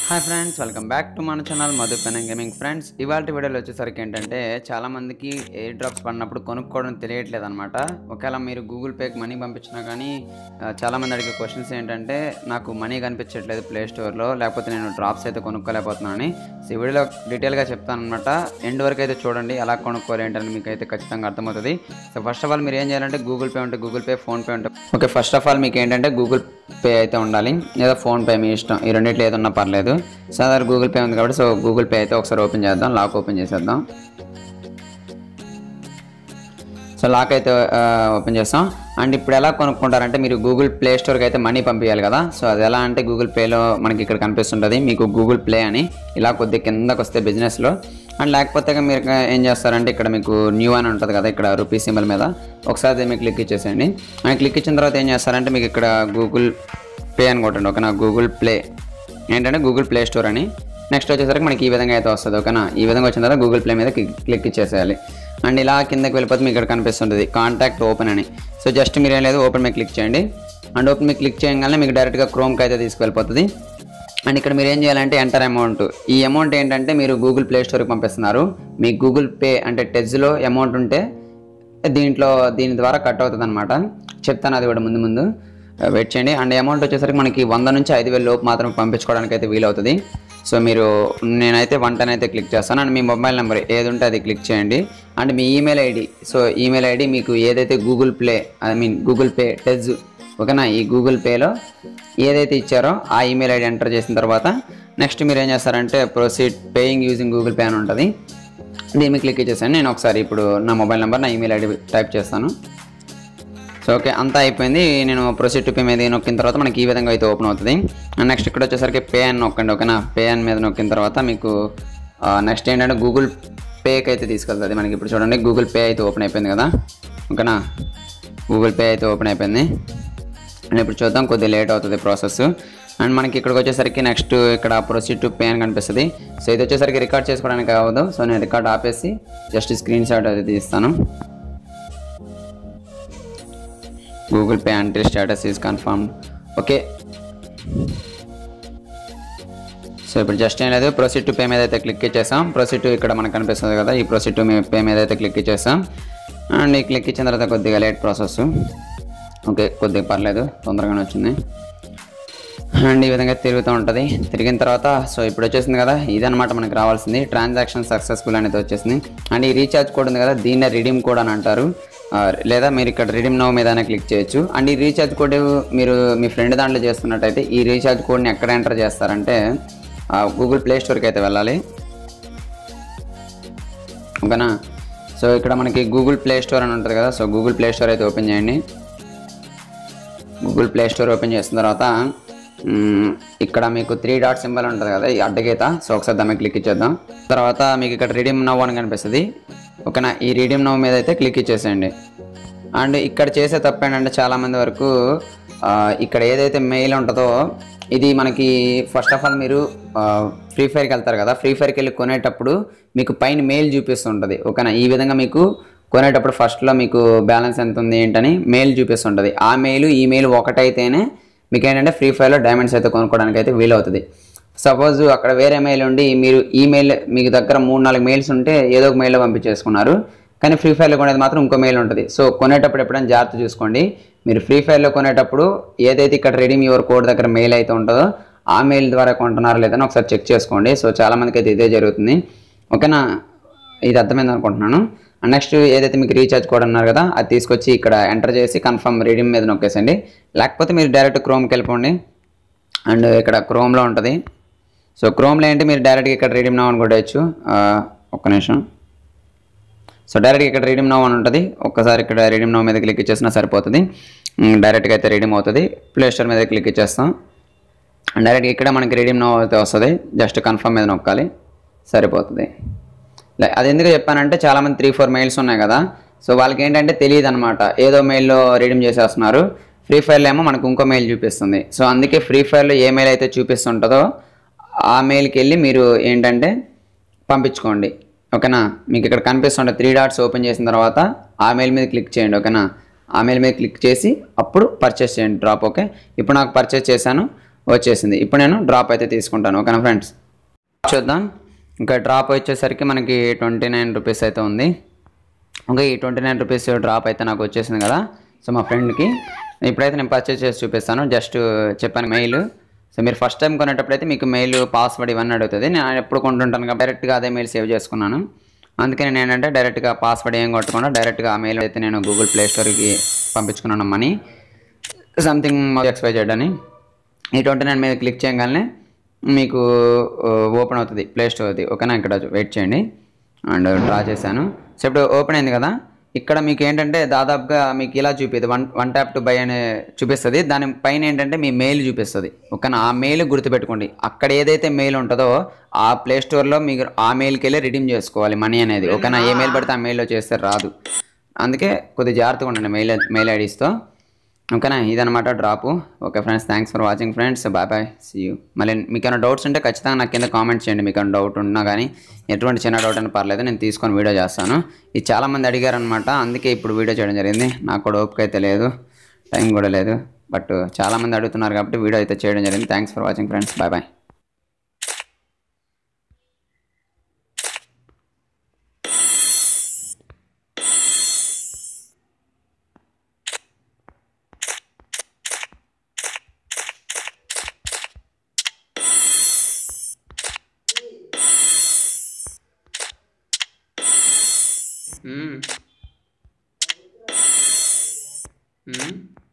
Hi friends welcome back to మన channel Madhu pen gaming friends ఇవాళ వీడియోలో వచ్చేసరికి ఏంటంటే చాలా మందికి ఎయిర్ డ్రాప్స్ పడినప్పుడు కొనుక్కోవడం తెలియట్లేదు అనమాట ఒకవేళ మీరు గూగుల్ పేకి మనీ పంపించినా కానీ ఆ, చాలా మంది అడిగే క్వశ్చన్స్ ఏంటంటే నాకు మనీ కనిపించట్లేదు ప్లే స్టోర్లో లేకపోతే నేను డ్రాప్స్ అయితే కొనుక్కోలేకపోతున్నానని సో ఈ వీడియోలో డీటెయిల్గా చెప్తాను అనమాట ఎండ్ వరకు అయితే చూడండి ఎలా కొనుక్కోవాలి ఏంటని మీకు అయితే ఖచ్చితంగా అర్థమవుతుంది సో ఫస్ట్ ఆఫ్ ఆల్ మీరు ఏం చేయాలంటే గూగుల్ పే ఉంటే గూగుల్ పే ఫోన్పే ఉంటే ఓకే ఫస్ట్ ఆఫ్ ఆల్ మీకు ఏంటంటే గూగుల్ పే అయితే ఉండాలి లేదా ఫోన్పే మీ ఇష్టం ఈ రెండిట్లో ఏదన్నా పర్లేదు సో అదే గూగుల్ పే ఉంది కాబట్టి సో గూగుల్ పే అయితే ఒకసారి ఓపెన్ చేద్దాం లాక్ ఓపెన్ చేసేద్దాం సో లాక్ అయితే ఆ, ఓపెన్ చేస్తాం అండ్ ఇప్పుడు ఎలా కొనుక్కుంటారంటే మీరు గూగుల్ ప్లే స్టోర్కి అయితే మనీ పంపించాలి కదా సో అది ఎలా అంటే గూగుల్ పేలో మనకి ఇక్కడ కనిపిస్తుంటుంది మీకు గూగుల్ ప్లే అని ఇలా కొద్ది కిందకు వస్తే బిజినెస్లో అండ్ లేకపోతే ఇక మీరు ఏం చేస్తారంటే ఇక్కడ మీకు న్యూ అని ఉంటుంది కదా ఇక్కడ రూపీ సింబల్ మీద ఒకసారి దీన్ని క్లిక్ ఇచ్చేసేయండి అండ్ క్లిక్ ఇచ్చిన తర్వాత ఏం చేస్తారంటే మీకు ఇక్కడ గూగుల్ పే అని కొట్టండి ఓకేనా గూగుల్ ప్లే ఏంటంటే గూగుల్ ప్లే స్టోర్ అని నెక్స్ట్ వచ్చేసరికి మనకి ఈ విధంగా అయితే వస్తుంది ఓకేనా ఈ విధంగా వచ్చిన తర్వాత గూగుల్ ప్లే మీద క్లిక్ క్లిక్ ఇచ్చేసేయాలి అండ్ ఇలా కిందకి వెళ్ళిపోతే మీకు ఇక్కడ కనిపిస్తుంటుంది కాంటాక్ట్ ఓపెన్ అని సో జస్ట్ మీరు ఏం లేదు ఓపెన్ మీద క్లిక్ చేయండి అండ్ ఓపెన్ మీద క్లిక్ చేయగానే మీకు డైరెక్ట్గా క్రోమ్కి అయితే తీసుకెళ్ళిపోతుంది అండ్ ఇక్కడ మీరు ఏం చేయాలంటే ఎంటర్ అమౌంట్ ఈ అమౌంట్ ఏంటంటే మీరు గూగుల్ ప్లే స్టోర్కి పంపిస్తున్నారు మీ గూగుల్ పే అంటే టెజ్లో అమౌంట్ ఉంటే దీంట్లో దీని ద్వారా కట్ అవుతుంది అనమాట చెప్తాను అది కూడా ముందు ముందు వెయిట్ చేయండి అండ్ అమౌంట్ వచ్చేసరికి మనకి వంద నుంచి ఐదు వేల లోపు మాత్రం పంపించుకోవడానికి అయితే వీలవుతుంది సో మీరు నేనైతే వన్ టెన్ అయితే క్లిక్ చేస్తాను అండ్ మీ మొబైల్ నెంబర్ ఏది ఉంటే అది క్లిక్ చేయండి అండ్ మీ email ID so email ID మీకు ఏదైతే Google Play I mean Google Pay Tez ఓకేనా ఈ గూగుల్ పేలో ఏదైతే ఇచ్చారో ఆ ఈమెయిల్ ఐడి ఎంటర్ చేసిన తర్వాత నెక్స్ట్ మీరు ఏం చేస్తారంటే proceed paying using Google Pay అని ఉంటుంది దీని మీద క్లిక్ చేసాను నేను ఒకసారి ఇప్పుడు నా మొబైల్ నెంబర్ నా ఈమెయిల్ ఐడి టైప్ చేస్తాను సో ఓకే అంతా అయిపోయింది నేను ప్రొసీడ్ టు పే మీద నొక్కిన తర్వాత మనకి ఈ విధంగా అయితే ఓపెన్ అవుతుంది అండ్ నెక్స్ట్ ఇక్కడ వచ్చేసరికి పే అని నొక్కండి ఓకేనా పే అని మీద నొక్కిన తర్వాత మీకు నెక్స్ట్ ఏంటంటే గూగుల్ పేకి అయితే తీసుకెళ్తుంది మనకి ఇప్పుడు చూడండి గూగుల్ పే అయితే ఓపెన్ అయిపోయింది కదా ఓకేనా గూగుల్ పే అయితే ఓపెన్ అయిపోయింది అండ్ ఇప్పుడు చూద్దాం కొద్దిగా లేట్ అవుతుంది ప్రాసెస్ అండ్ మనకి ఇక్కడికి వచ్చేసరికి నెక్స్ట్ ఇక్కడ ప్రొసీడ్ టు పే అని కనిపిస్తుంది సో ఇది వచ్చేసరికి రికార్డ్ చేసుకోవడానికి అవ్వదు సో నేను రికార్డ్ ఆపేసి జస్ట్ స్క్రీన్ షాట్ అది తీస్తాను గూగుల్ పే అంటే status is confirm okay so ఇప్పుడు జస్ట్ ఏం లేదు ప్రొసీడ్ టు పే మీద అయితే క్లిక్ ఇచ్చేసాం ప్రొసీడ్ టు ఇక్కడ మనకు కనిపిస్తుంది కదా ఈ ప్రొసీడ్ టు పే మీద అయితే క్లిక్ ఇచ్చేసాం అండ్ ఈ క్లిక్ ఇచ్చిన తర్వాత కొద్దిగా లేట్ ప్రాసెస్ ఓకే కొద్దిగా పర్లేదు తొందరగానే వచ్చింది అండ్ ఈ విధంగా తిరుగుతూ ఉంటుంది తిరిగిన తర్వాత సో ఇప్పుడు వచ్చేసింది కదా ఇదనమాట మనకి రావాల్సింది ట్రాన్సాక్షన్ సక్సెస్ఫుల్ అనేది వచ్చేసింది అండ్ ఈ రీఛార్జ్ కోడ్ ఉంది కదా దీన్నే రిడీమ్ కోడ్ అని అంటారు ఆ, లేదా మీరు ఇక్కడ రిడీమ్ నవ్ మీద క్లిక్ చేయొచ్చు అండ్ ఈ రీఛార్జ్ కోడ్ మీరు మీ ఫ్రెండ్ దాంట్లో చేస్తున్నట్టయితే ఈ రీఛార్జ్ కోడ్ని ఎక్కడ ఎంటర్ చేస్తారంటే గూగుల్ ప్లే స్టోర్కి అయితే వెళ్ళాలి ఓకేనా సో ఇక్కడ మనకి గూగుల్ ప్లే స్టోర్ అని ఉంటుంది కదా సో గూగుల్ ప్లే స్టోర్ అయితే ఓపెన్ చేయండి గూగుల్ ప్లే స్టోర్ ఓపెన్ చేసిన తర్వాత మ్మ్, ఇక్కడ మీకు త్రీ డాట్ సింబల్ ఉంటుంది కదా ఈ అడ్డగీత సో ఒకసారి దాన్ని క్లిక్ ఇచ్చేద్దాం తర్వాత మీకు ఇక్కడ రీడీమ్ నవ్ అని కనిపిస్తుంది ఓకేనా ఈ రీడీమ్ నవ్ మీద అయితే క్లిక్ ఇచ్చేసేయండి అండ్ ఇక్కడ చేసే తప్పు ఏంటంటే చాలామంది వరకు ఆ, ఇక్కడ ఏదైతే మెయిల్ ఉంటుందో ఇది మనకి ఫస్ట్ ఆఫ్ ఆల్ మీరు ఫ్రీ ఫైర్కి వెళ్తారు కదా ఫ్రీ ఫైర్కి వెళ్ళి కొనేటప్పుడు మీకు పైన మెయిల్ చూపిస్తుంటుంది ఓకేనా ఈ విధంగా మీకు కొనేటప్పుడు ఫస్ట్లో మీకు బ్యాలెన్స్ ఎంత ఉంది ఏంటని మెయిల్ చూపిస్తుంటుంది ఆ మెయిల్ ఈ మెయిల్ ఒకటైతేనే మీకు ఏంటంటే ఫ్రీ ఫైర్లో డైమండ్స్ అయితే కొనుక్కోవడానికి అయితే వీలవుతుంది సపోజ్ అక్కడ వేరే మెయిల్ ఉండి మీరు ఈ మెయిల్ మీకు దగ్గర మూడు నాలుగు మెయిల్స్ ఉంటే ఏదో ఒక మెయిల్లో పంపించేసుకున్నారు కానీ ఫ్రీ ఫైర్లో కొనేది మాత్రం ఇంకో మెయిల్ ఉంటుంది సో కొనేటప్పుడు ఎప్పుడైనా జాగ్రత్త చూసుకోండి మీరు ఫ్రీ ఫైర్లో కొనేటప్పుడు ఏదైతే ఇక్కడ రెడీమ్ యువర్ కోడ్ దగ్గర మెయిల్ అయితే ఉంటుందో ఆ మెయిల్ ద్వారా కొంటున్నారో లేదని ఒకసారి చెక్ చేసుకోండి సో చాలా మందికి అయితే ఇదే జరుగుతుంది ఓకేనా ఇది అర్థమైంది అనుకుంటున్నాను నెక్స్ట్ ఏదైతే మీకు రీఛార్జ్ కోడ్ అన్నారు కదా అది తీసుకొచ్చి ఇక్కడ ఎంటర్ చేసి కన్ఫర్మ్ రీడింగ్ మీద నొక్కేసండి లేకపోతే మీరు డైరెక్ట్ క్రోమ్కి వెళ్ళిపోండి అండ్ ఇక్కడ క్రోమ్లో ఉంటుంది సో క్రోమ్లో ఏంటి మీరు డైరెక్ట్గా ఇక్కడ రీడింగ్ నవ్ అని కొట్టచ్చు ఒక్క నిమిషం సో డైరెక్ట్గా ఇక్కడ రీడింగ్ నవ్ అని ఉంటుంది ఒక్కసారి ఇక్కడ రీడింగ్ నవ్ మీద క్లిక్ ఇచ్చేసినా సరిపోతుంది ఉమ్, డైరెక్ట్గా అయితే రీడింగ్ అవుతుంది ప్లే స్టోర్ మీద క్లిక్ ఇచ్చేస్తాం అండ్ డైరెక్ట్గా ఇక్కడ మనకి రీడింగ్ నవ్ అయితే వస్తుంది జస్ట్ కన్ఫర్మ్ మీద నొక్కాలి సరిపోతుంది లై- అది ఎందుకు చెప్పానంటే చాలామంది త్రీ ఫోర్ మెయిల్స్ ఉన్నాయి కదా సో వాళ్ళకి ఏంటంటే తెలియదు అనమాట ఏదో మెయిల్లో రీడింగ్ చేసేస్తున్నారు ఫ్రీ ఫైర్లో ఏమో మనకు ఇంకో మెయిల్ చూపిస్తుంది సో అందుకే ఫ్రీ ఫైర్లో ఏ మెయిల్ అయితే చూపిస్తుంటుందో ఆ మెయిల్కి వెళ్ళి మీరు ఏంటంటే పంపించుకోండి ఓకేనా మీకు ఇక్కడ కనిపిస్తుంటే త్రీ డాట్స్ ఓపెన్ చేసిన తర్వాత ఆ మెయిల్ మీద క్లిక్ చేయండి ఓకేనా ఆ మెయిల్ మీద క్లిక్ చేసి అప్పుడు పర్చేస్ చేయండి డ్రాప్ ఓకే ఇప్పుడు నాకు పర్చేస్ చేశాను వచ్చేసింది ఇప్పుడు నేను డ్రాప్ అయితే తీసుకుంటాను ఓకేనా ఫ్రెండ్స్ చూద్దాం ఇంకా డ్రాప్ వచ్చేసరికి మనకి ట్వంటీ నైన్ రూపీస్ అయితే ఉంది ఓకే ఈ ట్వంటీ నైన్ రూపీస్ డ్రాప్ అయితే నాకు వచ్చేసింది కదా సో మా ఫ్రెండ్కి ఇప్పుడైతే నేను పర్చేస్ చేసి చూపిస్తాను జస్ట్ చెప్పాను మెయిల్ సో మీరు ఫస్ట్ టైం కొనేటప్పుడు అయితే మీకు మెయిల్ పాస్వర్డ్ ఇవన్నీ అడుగుతుంది నేను ఎప్పుడు కొంటుంటాను కాబట్టి డైరెక్ట్గా అదే మెయిల్ సేవ్ చేసుకున్నాను అందుకని నేను ఏంటంటే డైరెక్ట్గా పాస్వర్డ్ ఏం కొట్టకుండా డైరెక్ట్గా ఆ మెయిల్ అయితే నేను గూగుల్ ప్లే స్టోర్కి పంపించుకున్నాను మనీ సంథింగ్ ఎక్స్పై చేయడని ఈ ట్వంటీ నైన్ మీద క్లిక్ చేయగానే మీకు ఓపెన్ అవుతుంది ప్లే స్టోర్ది ఓకేనా ఇక్కడ వెయిట్ చేయండి అండ్ డ్రా చేశాను సో ఇప్పుడు ఓపెన్ అయింది కదా ఇక్కడ మీకు ఏంటంటే దాదాపుగా మీకు ఇలా చూపిస్తుంది one one tap to buy అనే చూపిస్తుంది దాని పైన ఏంటంటే మీ మెయిల్ చూపిస్తుంది ఓకేనా ఆ మెయిల్ గుర్తుపెట్టుకోండి అక్కడ ఏదైతే మెయిల్ ఉంటుందో ఆ ప్లే స్టోర్లో మీకు ఆ మెయిల్కి వెళ్ళి రిడీమ్ చేసుకోవాలి మనీ అనేది ఓకేనా ఏ మెయిల్ పడితే ఆ మెయిల్లో చేస్తే రాదు అందుకే కొద్దిగా జాగ్రత్తగా ఉండండి మెయిల్ మెయిల్ ఐడీస్తో ఓకేనా ఇదనమాట డ్రాపు okay friends thanks for watching friends bye bye see you మళ్ళీ మీకు ఏమైనా డౌట్స్ ఉంటే ఖచ్చితంగా నాకు కింద కామెంట్ చేయండి మీకు ఏమైనా డౌట్ ఉన్నా కానీ ఎటువంటి చిన్న డౌట్ అని పర్లేదు నేను తీసుకొని వీడియో చేస్తాను ఇది చాలామంది అడిగారు అనమాట అందుకే ఇప్పుడు వీడియో చేయడం జరిగింది నాకు కూడా ఓపిక అయితే లేదు టైం కూడా లేదు బట్ చాలామంది అడుగుతున్నారు కాబట్టి వీడియో అయితే చేయడం జరిగింది thanks for watching friends bye bye hmm. Hmm.